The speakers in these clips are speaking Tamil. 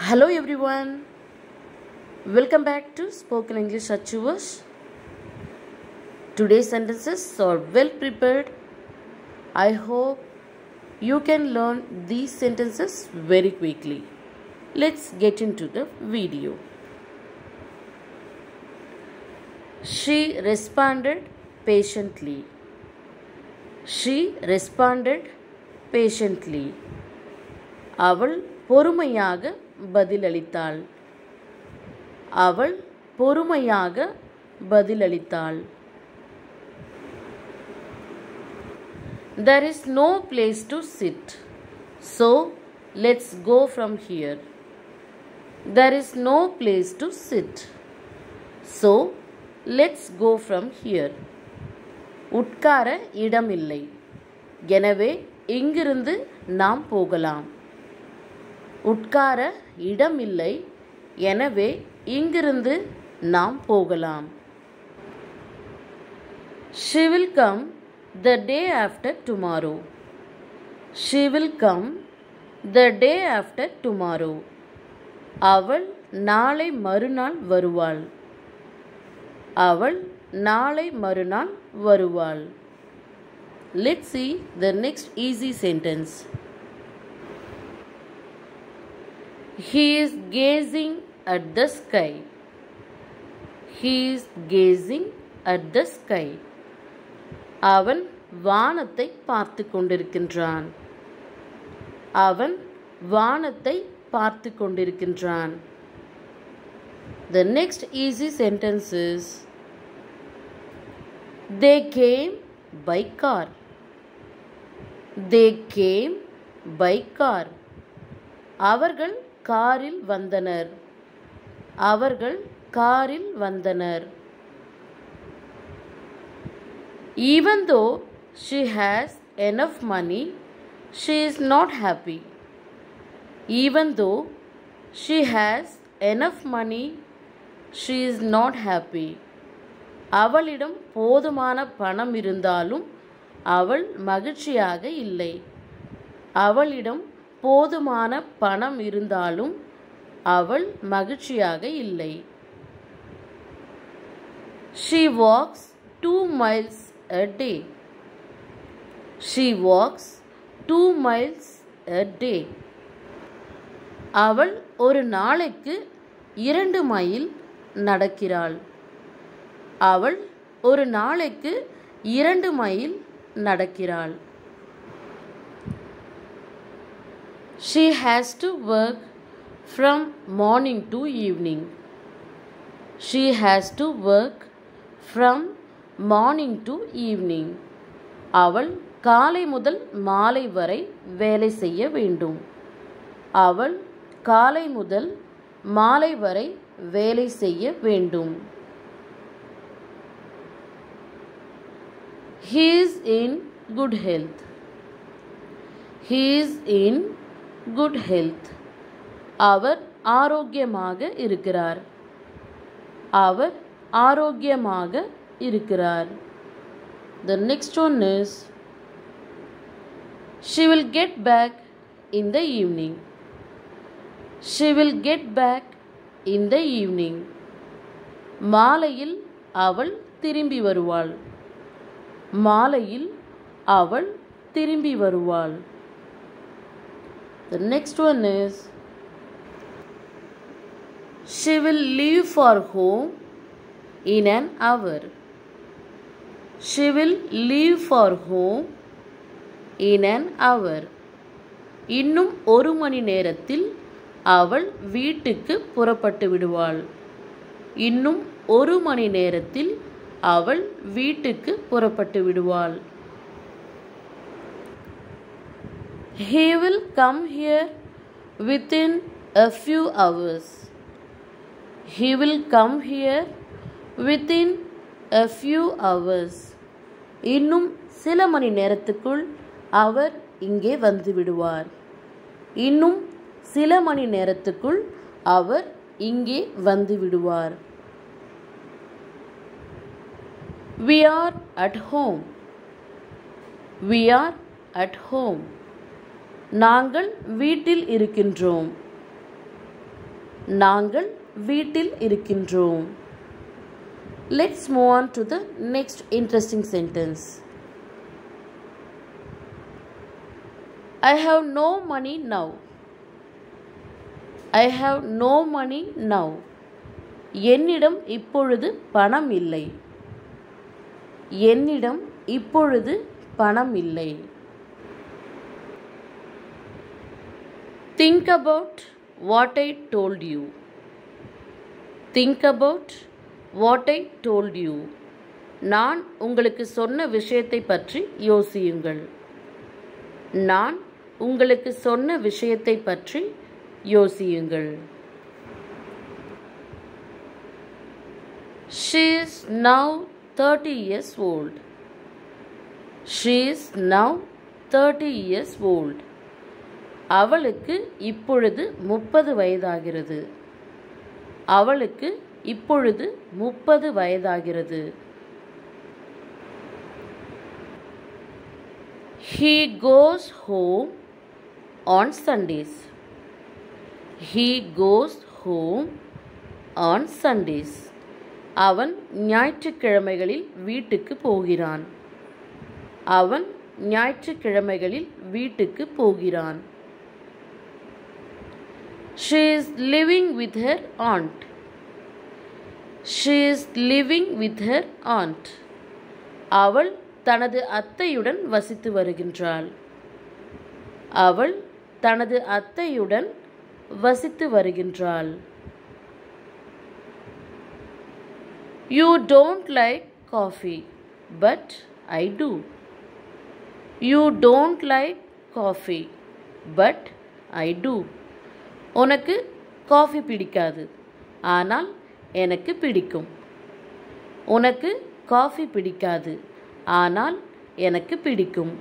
Hello everyone. Welcome back to Spoken English Achievers. Today's sentences are well prepared. I hope you can learn these sentences very quickly. Let's get into the video. She responded patiently. She responded patiently. அவள் பொறுமையாக பதிலளித்தாள் அவள் பொறுமையாக பதிலளித்தாள் There is no place to sit. So let's go from here. There is no place to sit. So let's go from here. உட்கார இடமில்லை எனவே இங்கிருந்து நாம் போகலாம் உட்கார இடமில்லை எனவே இங்கிருந்து நாம் போகலாம் She will come the day after tomorrow. She will come the day after tomorrow. அவள் நாளை மறுநாள் வருவாள் அவள் நாளை மறுநாள் வருவாள் Let's see the next easy sentence. He is gazing at the sky. He is gazing at the sky. அவன் வானத்தை பார்த்து கொண்டிருக்கின்றான் அவன் வானத்தை பார்த்து கொண்டிருக்கின்றான் The next easy sentence is They came by car. They came by car. அவர்கள் காரில் வந்தனர் அவர்கள் காரில் வந்தனர் Even though she has enough money, she is not happy. Even though she has enough money, she is not happy. அவளிடம் போதுமான பணம் இருந்தாலும் அவள் மகிழ்ச்சியாக இல்லை அவளிடம் போதுமான பணம் இருந்தாலும் அவள் மகிழ்ச்சியாக இல்லை She walks two miles a day. She walks two miles a day. அவள் ஒரு நாளைக்கு இரண்டு மைல் நடக்கிறாள் அவள் ஒரு நாளைக்கு இரண்டு மைல் நடக்கிறாள் She has to work from morning to evening. She has to work from morning to evening அவள் காலை முதல் மாலை வரை வேலை செய்ய வேண்டும் அவள் காலை முதல் மாலை வரை வேலை செய்ய வேண்டும் He is in good health. He is in good health. அவர் ஆரோக்கியமாக இருக்கிறார் அவர் ஆரோக்கியமாக இருக்கிறார் The next one is She will get back in the evening. She will get back in the evening. மாலையில் அவள் திரும்பி வருவாள் மாலையில் அவள் திரும்பி வருவாள் The next one is She will leave for home in an hour. She will leave for home in an hour. இன்னும் ஒரு மணி நேரத்தில் அவள் வீட்டுக்கு புறப்பட்டு விடுவாள் இன்னும் ஒரு மணி நேரத்தில் அவள் வீட்டுக்கு புறப்பட்டு விடுவாள் He will come here within a few hours. He will come here within a few hours. இன்னும் சில மணி நேரத்துக்குள் அவர் இங்கே வந்து விடுவார் இன்னும் சில மணி நேரத்துக்குள் அவர் இங்கே வந்து விடுவார் We are at home. We are at home. நாங்கள் வீட்டில் இருக்கின்றோம் நாங்கள் வீட்டில் இருக்கின்றோம் let's move on to the next interesting sentence I have no money now I have no money now என்னிடம் இப்பொழுது பணம் இல்லை என்னிடம் இப்பொழுது பணம் இல்லை think about what I told you think about what I told you நான் உங்களுக்கு சொன்ன விஷயத்தை பற்றி யோசியுங்கள் நான் உங்களுக்கு சொன்ன விஷயத்தை பற்றி யோசியுங்கள் She is now 30 years old. She is now 30 years old. அவளுக்கு இப்பொழுது முப்பது வயதாகிறது அவளுக்கு இப்பொழுது முப்பது வயதாகிறது He goes home on Sundays. He goes home on Sundays. அவன் ஞாயிற்றுக்கிழமைகளில் வீட்டுக்கு போகிறான் அவன் ஞாயிற்றுக்கிழமைகளில் வீட்டுக்கு போகிறான் she is living with her aunt she is living with her aunt அவள் தனது அத்தையுடன் வசித்து வருகின்றாள் அவள் தனது அத்தையுடன் வசித்து வருகின்றாள் You don't like coffee, but I do. You don't like coffee, but I do. உனக்கு காஃபி பிடிக்காது ஆனால் எனக்கு பிடிக்கும் உனக்கு காஃபி பிடிக்காது ஆனால் எனக்கு பிடிக்கும்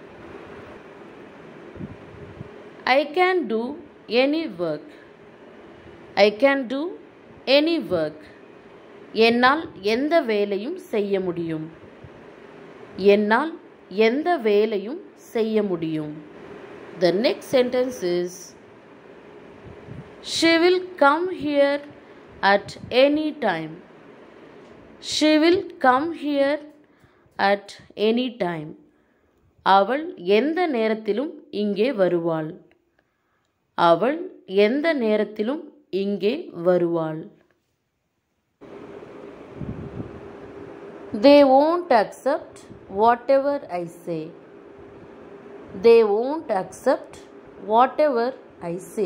I can do any work I can do any work என்னால் எந்த வேலையும் செய்ய முடியும் என்னால் எந்த வேலையும் செய்ய முடியும் the next sentence is she will come here at any time she will come here at any time அவள் எந்த நேரத்திலும் இங்கே வருவாள் அவள் எந்த நேரத்திலும் இங்கே வருவாள் They won't accept whatever I say. They won't accept whatever I say.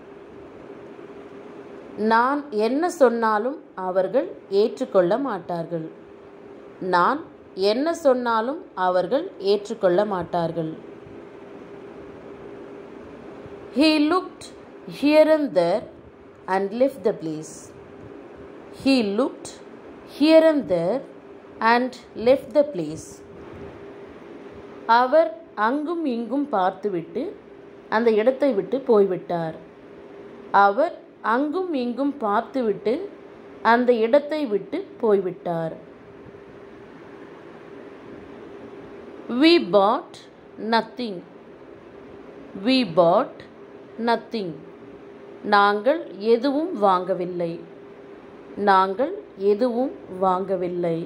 நான் என்ன சொன்னாலும் அவர்கள் ஏற்றுக்கொள்ள மாட்டார்கள் நான் என்ன சொன்னாலும் அவர்கள் ஏற்றுக்கொள்ள மாட்டார்கள் He looked here and there and left the place. He looked here and there and left the place. அவர் அங்கும் இங்கும் பார்த்துவிட்டு அந்த இடத்தை விட்டு போய்விட்டார் அவர் அங்கும் இங்கும் பார்த்துவிட்டு அந்த இடத்தை விட்டு போய்விட்டார் We bought nothing. We bought nothing. நாங்கள் எதுவும் வாங்கவில்லை நாங்கள் எதுவும் வாங்கவில்லை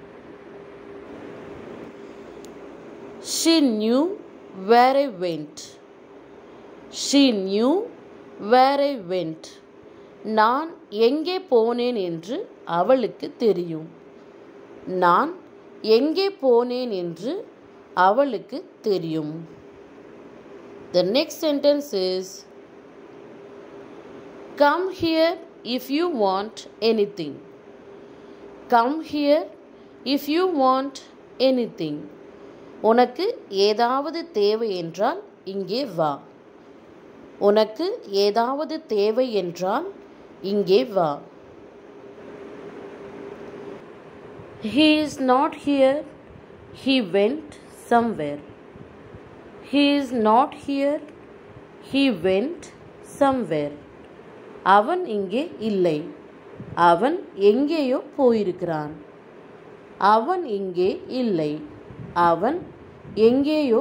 She knew where I went. She knew where I went. நான் எங்கே போனேன் என்று அவளுக்கு தெரியும் நான் எங்கே போனேன் என்று அவளுக்கு தெரியும் The next sentence is Come here if you want anything. Come here if you want anything. உனக்கு ஏதாவது தேவை என்றால் இங்கே வா உனக்கு ஏதாவது தேவை என்றால் இங்கே வா He is not here. He went somewhere. He is not here. He went somewhere. அவன் இங்கே இல்லை அவன் எங்கேயோ போயிருக்கிறான் அவன் இங்கே இல்லை அவன் எங்கேயோ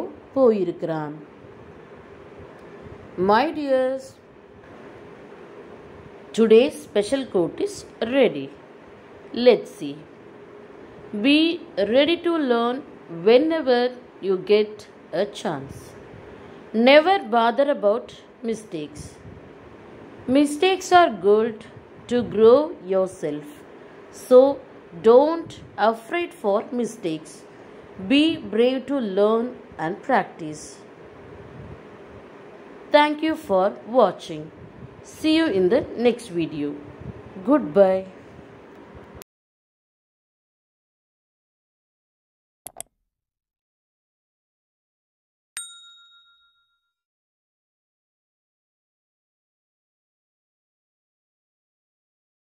போயிருக்கிறான் My dears, Today's special quote is ready. Let's see. Be ready to learn whenever you get a chance. Never bother about mistakes. Mistakes are good to grow yourself. So don't afraid for mistakes. Be brave to learn and practice. Thank you for watching. See you in the next video. Goodbye.